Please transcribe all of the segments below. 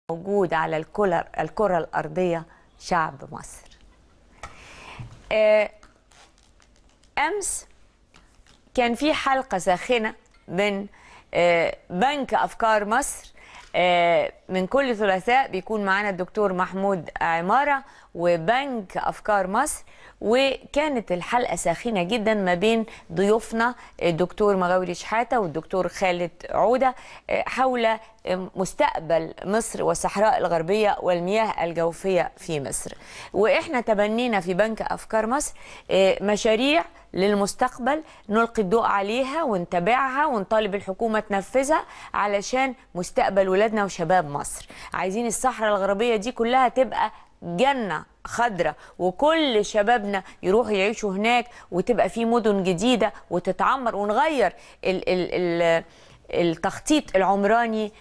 موجود على الكرة الكرة الأرضية شعب مصر آه، أمس كان في حلقة ساخنة من آه، بنك أفكار مصر آه، من كل ثلاثاء بيكون معانا الدكتور محمود عمارة وبنك أفكار مصر وكانت الحلقة ساخنة جدا ما بين ضيوفنا الدكتور مغاوري شحاتة والدكتور خالد عودة آه، حول آه، مستقبل مصر والصحراء الغربية والمياه الجوفية في مصر وإحنا تبنينا في بنك أفكار مصر آه، مشاريع للمستقبل نلقي الضوء عليها ونتابعها ونطالب الحكومة تنفذها علشان مستقبل ولادنا وشباب مصر عايزين الصحراء الغربية دي كلها تبقى جنة خضرة وكل شبابنا يروحوا يعيشوا هناك وتبقى في مدن جديدة وتتعمر ونغير ال ال ال التخطيط العمراني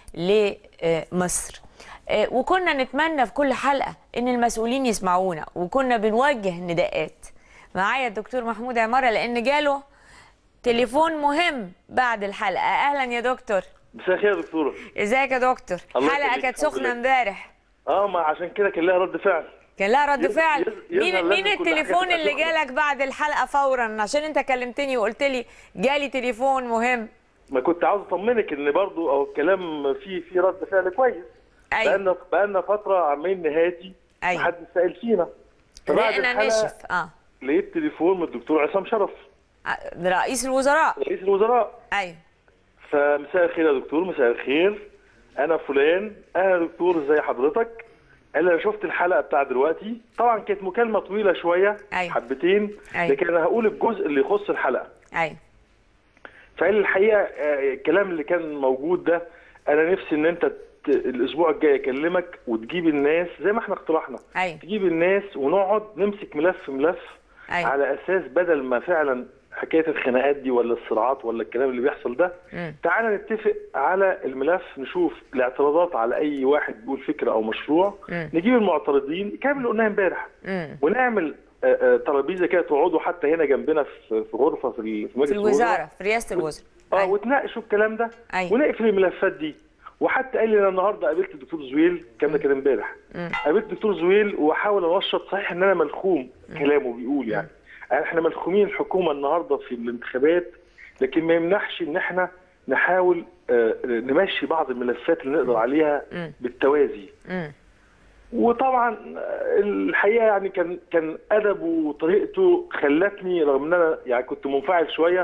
لمصر آه، وكنا نتمنى في كل حلقة ان المسؤولين يسمعونا وكنا بنوجه نداءات معايا الدكتور محمود عمارة لان جاله تليفون مهم بعد الحلقة اهلا يا دكتور مساء الخير يا دكتوره ازيك يا دكتور الله حلقة يخليك، كانت الحمد سخنة لله. امبارح اه ما عشان كده كان لها رد فعل كان لها رد يظهر- فعل يظهر- مين يظهر مين لازم كل حاجة التليفون تبقى اللي سخنة. جالك بعد الحلقة فورا عشان انت كلمتني وقلت لي جالي تليفون مهم ما كنت عاوز اطمنك ان برضو او الكلام فيه فيه رد فعل كويس ايوه بقالنا بقالنا فتره عمالين نهاتي أيوة. محدش سائل فينا فبعد رقنا الحلقه نشف اه لقيت تليفون من الدكتور عصام شرف آه، رئيس الوزراء رئيس الوزراء ايوه فمساء الخير يا دكتور مساء الخير انا فلان انا يا دكتور ازي حضرتك قال لي انا شفت الحلقه بتاع دلوقتي طبعا كانت مكالمه طويله شويه أيوة. حبتين أيوة. لكن انا هقول الجزء اللي يخص الحلقه ايوه فقال لي الحقيقه آه، الكلام اللي كان موجود ده انا نفسي ان انت ت- الاسبوع الجاي اكلمك وتجيب الناس زي ما احنا اقترحنا ايوه تجيب الناس ونقعد نمسك ملف ملف أيوة. على اساس بدل ما فعلا حكايه الخناقات دي ولا الصراعات ولا الكلام اللي بيحصل ده مم. تعالى نتفق على الملف نشوف الاعتراضات على اي واحد بيقول فكره او مشروع مم. نجيب المعترضين الكلام اللي قلناه امبارح امم ونعمل آه، آه، ترابيزه كده تقعدوا حتى هنا جنبنا في في غرفه في ال- في مجلس في الوزارة في رئاسة الوزراء اه أيوة. وتناقشوا الكلام ده أيوة. ونقفل الملفات دي وحتى قال لي انا النهارده قابلت الدكتور زويل الكلام ده كان امبارح مم. قابلت الدكتور زويل واحاول انشط صحيح ان انا ملخوم كلامه بيقول يعني احنا ملخومين الحكومه النهارده في الانتخابات لكن ما يمنعش ان احنا نحاول آه، نمشي بعض الملفات اللي نقدر عليها مم. بالتوازي امم وطبعا آه، الحقيقه يعني كان كان ادبه وطريقته خلتني رغم ان انا يعني كنت منفعل شويه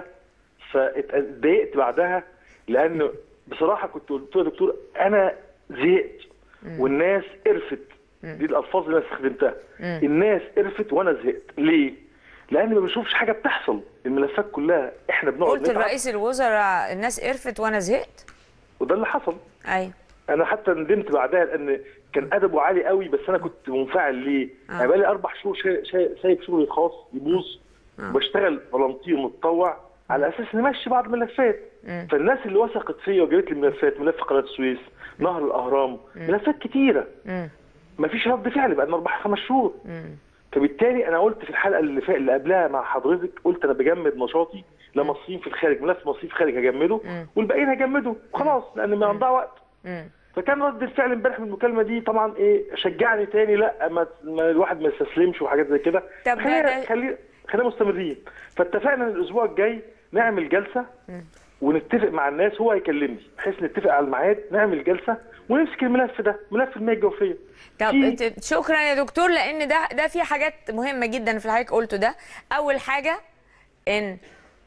فاتضايقت بعدها لان بصراحه كنت قلت له يا دكتور انا زهقت والناس قرفت دي الالفاظ اللي انا استخدمتها مم. الناس قرفت وانا زهقت ليه؟ لان ما بنشوفش حاجه بتحصل الملفات كلها احنا بنقعد قلت نتعب لرئيس الوزراء الناس قرفت وانا زهقت وده اللي حصل ايوه انا حتى ندمت بعدها لان كان ادبه عالي قوي بس انا كنت منفعل ليه؟ آه. انا بقالي اربع شهور شا- شا- سايب شغلي الخاص يبوظ آه. وبشتغل فولنتير متطوع على اساس نمشي بعض الملفات مم. فالناس اللي وثقت فيا وجابت لي ملفات ملف قناه السويس نهر الاهرام ملفات كتيره امم مفيش رد فعل بقى اربع خمس شهور امم فبالتالي انا قلت في الحلقه اللي فات اللي قبلها مع حضرتك قلت انا بجمد نشاطي لمصريين في الخارج ملف مصريين في الخارج هجمده مم. والباقيين هجمده خلاص لان ما هنضيع وقت امم فكان رد الفعل امبارح من المكالمه دي طبعا ايه شجعني تاني لا ما, ما الواحد ما يستسلمش وحاجات زي كده طب ده- خلينا ده- خلينا خلينا مستمرين فاتفقنا ان الاسبوع الجاي نعمل جلسه ونتفق مع الناس هو هيكلمني بحيث نتفق على الميعاد نعمل جلسه ونمسك الملف ده ملف المياه الجوفيه طب في- انت- شكرا يا دكتور لان ده ده في حاجات مهمه جدا في اللي حضرتك قلته ده اول حاجه ان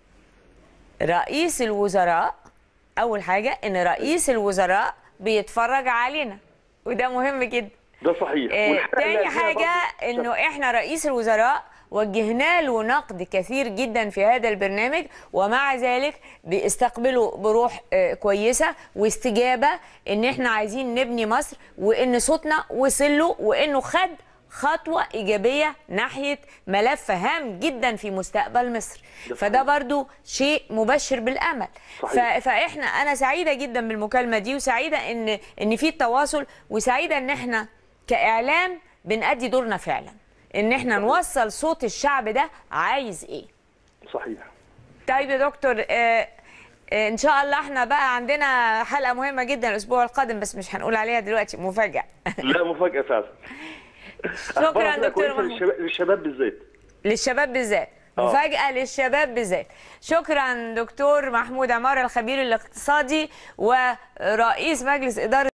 رئيس الوزراء اول حاجه ان رئيس الوزراء بيتفرج علينا وده مهم جدا ده صحيح آه، والحلقة اللي تاني قبلها حاجة برضه- انه احنا رئيس الوزراء وجهنا له نقد كثير جدا في هذا البرنامج ومع ذلك بيستقبلوا بروح آه، كويسة واستجابة ان احنا عايزين نبني مصر وان صوتنا وصل له وانه خد خطوة إيجابية ناحية ملف هام جدا في مستقبل مصر ده فده صحيح. برضو شيء مبشر بالأمل صحيح. ف- فاحنا انا سعيده جدا بالمكالمه دي وسعيده ان ان في التواصل وسعيده ان احنا كاعلام بنأدي دورنا فعلا ان احنا نوصل صوت الشعب ده عايز ايه صحيح طيب يا دكتور آه ان شاء الله احنا بقى عندنا حلقه مهمه جدا الاسبوع القادم بس مش هنقول عليها دلوقتي مفاجاه لا مفاجاه فعلا شكرا أخبارها كده دكتور كويسة محمود للشباب, للشباب بالذات للشباب بالذات آه. مفاجأة للشباب بالذات شكرا دكتور محمود عمار الخبير الاقتصادي ورئيس مجلس إدارة